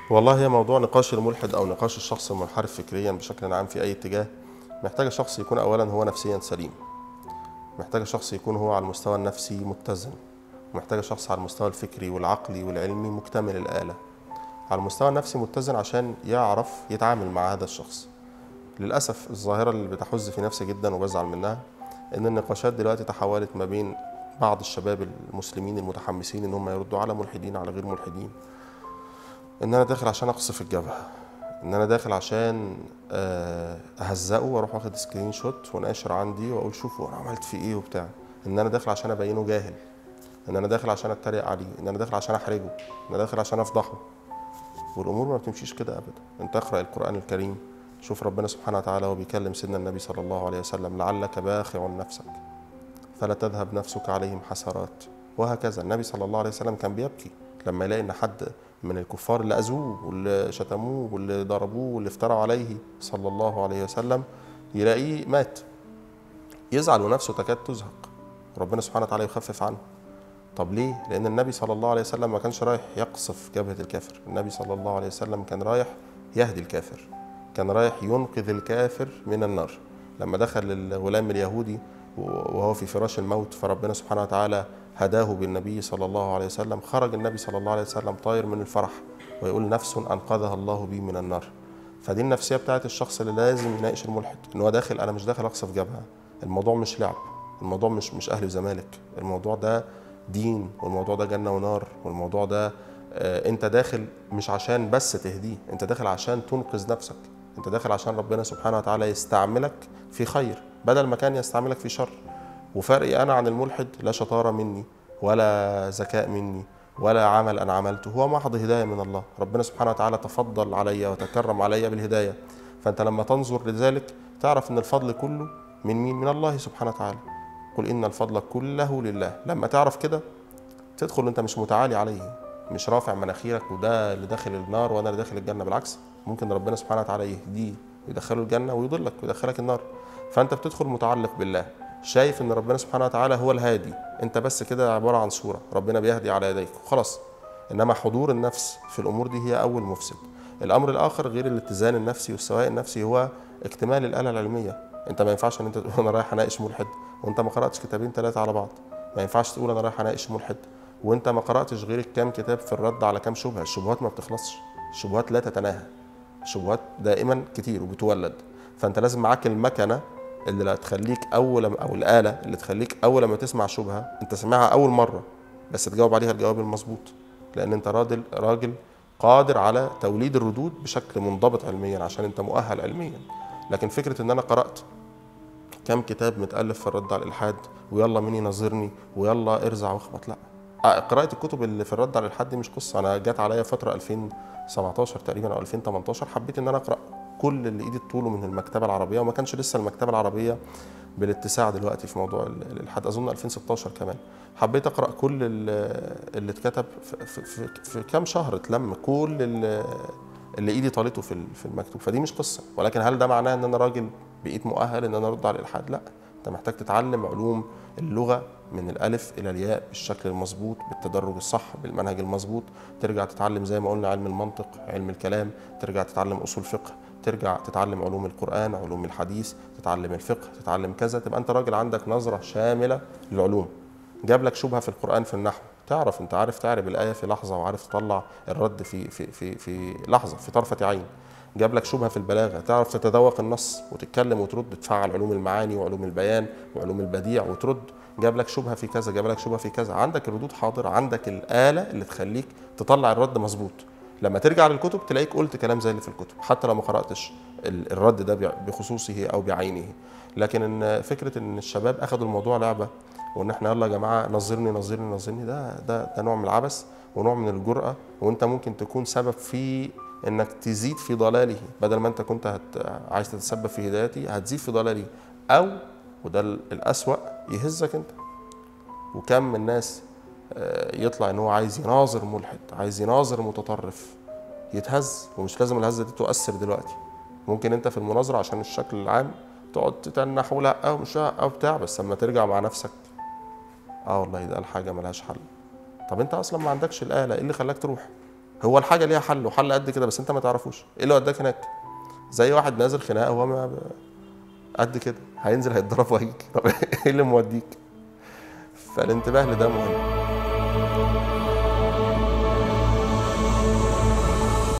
والله هي موضوع نقاش الملحد او نقاش الشخص المنحرف فكريا بشكل عام في اي اتجاه محتاج شخص يكون اولا هو نفسيا سليم محتاج شخص يكون هو على المستوى النفسي متزن ومحتاج شخص على المستوى الفكري والعقلي والعلمي مكتمل الآلة على المستوى النفسي متزن عشان يعرف يتعامل مع هذا الشخص للأسف الظاهرة اللي بتحز في نفسي جدا وبزعل منها إن النقاشات دلوقتي تحولت ما بين بعض الشباب المسلمين المتحمسين إن هم يردوا على ملحدين على غير ملحدين إن أنا داخل عشان أقصف الجبهة إن أنا داخل عشان آه، أهزقه وأروح واخد سكرين شوت وناشر عندي وأقول شوفوا أنا عملت فيه إيه وبتاع إن أنا داخل عشان أبينه جاهل إن أنا داخل عشان أتريق عليه إن أنا داخل عشان أحرجه إن أنا داخل عشان أفضحه والامور ما بتمشيش كده ابدا انت اقرا القران الكريم شوف ربنا سبحانه وتعالى وهو بيكلم سيدنا النبي صلى الله عليه وسلم لعلك باخع نفسك فلا تذهب نفسك عليهم حسرات وهكذا النبي صلى الله عليه وسلم كان بيبكي لما يلاقي ان حد من الكفار اللي اذوه واللي شتموه واللي ضربوه واللي افتروا عليه صلى الله عليه وسلم يلاقيه مات يزعل ونفسه تكاد تزهق ربنا سبحانه وتعالى يخفف عنه طب ليه؟ لأن النبي صلى الله عليه وسلم ما كانش رايح يقصف جبهة الكافر، النبي صلى الله عليه وسلم كان رايح يهدي الكافر، كان رايح ينقذ الكافر من النار، لما دخل الغلام اليهودي وهو في فراش الموت فربنا سبحانه وتعالى هداه بالنبي صلى الله عليه وسلم، خرج النبي صلى الله عليه وسلم طاير من الفرح ويقول نفس أنقذها الله بي من النار. فدي النفسية بتاعت الشخص اللي لازم يناقش الملحد، إن هو داخل أنا مش داخل أقصف جبهة، الموضوع مش لعب، الموضوع مش مش أهلي وزمالك، الموضوع ده دين والموضوع ده جنه ونار والموضوع ده آه، انت داخل مش عشان بس تهديه انت داخل عشان تنقذ نفسك انت داخل عشان ربنا سبحانه وتعالى يستعملك في خير بدل ما كان يستعملك في شر وفرقي انا عن الملحد لا شطاره مني ولا ذكاء مني ولا عمل انا عملته هو محض هدايه من الله ربنا سبحانه وتعالى تفضل علي وتكرم علي بالهدايه فانت لما تنظر لذلك تعرف ان الفضل كله من مين من الله سبحانه وتعالى قل إن الفضل كله لله لما تعرف كده تدخل أنت مش متعالي عليه مش رافع مناخيرك وده اللي داخل النار وأنا اللي داخل الجنة بالعكس ممكن ربنا سبحانه وتعالى يهديه ويدخله الجنة ويضلك ويدخلك النار فأنت بتدخل متعلق بالله شايف ان ربنا سبحانه وتعالى هو الهادي انت بس كده عباره عن صوره ربنا بيهدي على يديك وخلاص انما حضور النفس في الامور دي هي اول مفسد الامر الاخر غير الاتزان النفسي والسواء النفسي هو اكتمال الاله العلميه انت ما ينفعش ان انت تقول انا رايح اناقش ملحد وانت ما قراتش كتابين ثلاثه على بعض ما ينفعش تقول انا رايح اناقش ملحد وانت ما قراتش غير كام كتاب في الرد على كام شبهه الشبهات ما بتخلصش الشبهات لا تتناهى الشبهات دائما كتير وبتولد فانت لازم معاك المكنه اللي تخليك اول او الاله اللي تخليك اول ما تسمع شبهه انت سمعها اول مره بس تجاوب عليها الجواب المظبوط لان انت راجل راجل قادر على توليد الردود بشكل منضبط علميا عشان انت مؤهل علميا لكن فكره ان انا قرات كم كتاب متالف في الرد على الالحاد ويلا مين يناظرني ويلا ارزع واخبط لا آه، قراءة الكتب اللي في الرد على الالحاد دي مش قصة أنا جات عليا فترة 2017 تقريبا أو 2018 حبيت إن أنا أقرأ كل اللي إيدي تطوله من المكتبة العربية وما كانش لسه المكتبة العربية بالاتساع دلوقتي في موضوع الالحاد أظن 2016 كمان حبيت أقرأ كل اللي اتكتب في, في, في, في كام شهر اتلم كل اللي ايدي طالته في في المكتوب فدي مش قصه ولكن هل ده معناه ان انا راجل بقيت مؤهل ان انا ارد على الالحاد لا انت محتاج تتعلم علوم اللغه من الالف الى الياء بالشكل المظبوط بالتدرج الصح بالمنهج المظبوط ترجع تتعلم زي ما قلنا علم المنطق علم الكلام ترجع تتعلم اصول فقه ترجع تتعلم علوم القران علوم الحديث تتعلم الفقه تتعلم كذا تبقى انت راجل عندك نظره شامله للعلوم جاب لك شبهه في القران في النحو تعرف انت عارف تعرب الايه في لحظه وعارف تطلع الرد في في في في لحظه في طرفه عين جاب لك شبهه في البلاغه تعرف تتذوق النص وتتكلم وترد تفعل علوم المعاني وعلوم البيان وعلوم البديع وترد جاب لك شبهه في كذا جاب لك شبهه في كذا عندك الردود حاضره عندك الاله اللي تخليك تطلع الرد مظبوط لما ترجع للكتب تلاقيك قلت كلام زي اللي في الكتب حتى لو ما قراتش الرد ده بخصوصه او بعينه لكن ان فكره ان الشباب اخذوا الموضوع لعبه وان احنا يلا يا جماعه نظرني نظرني نظرني ده ده ده نوع من العبث ونوع من الجرأه وانت ممكن تكون سبب في انك تزيد في ضلاله بدل ما انت كنت هت... عايز تتسبب في هدايتي هتزيد في ضلالي او وده الأسوأ يهزك انت وكم من الناس آه، يطلع ان هو عايز يناظر ملحد عايز يناظر متطرف يتهز ومش لازم الهزه دي تؤثر دلوقتي ممكن انت في المناظره عشان الشكل العام تقعد تتنح ولا او مش او بتاع بس لما ترجع مع نفسك اه والله ده الحاجه ملهاش حل طب انت اصلا ما عندكش الاله ايه اللي خلاك تروح هو الحاجه ليها حل وحل قد كده بس انت ما تعرفوش ايه اللي وداك هناك زي واحد نازل خناقه هو ما قد كده هينزل هيتضرب وهيجي طب ايه اللي موديك فالانتباه لده مهم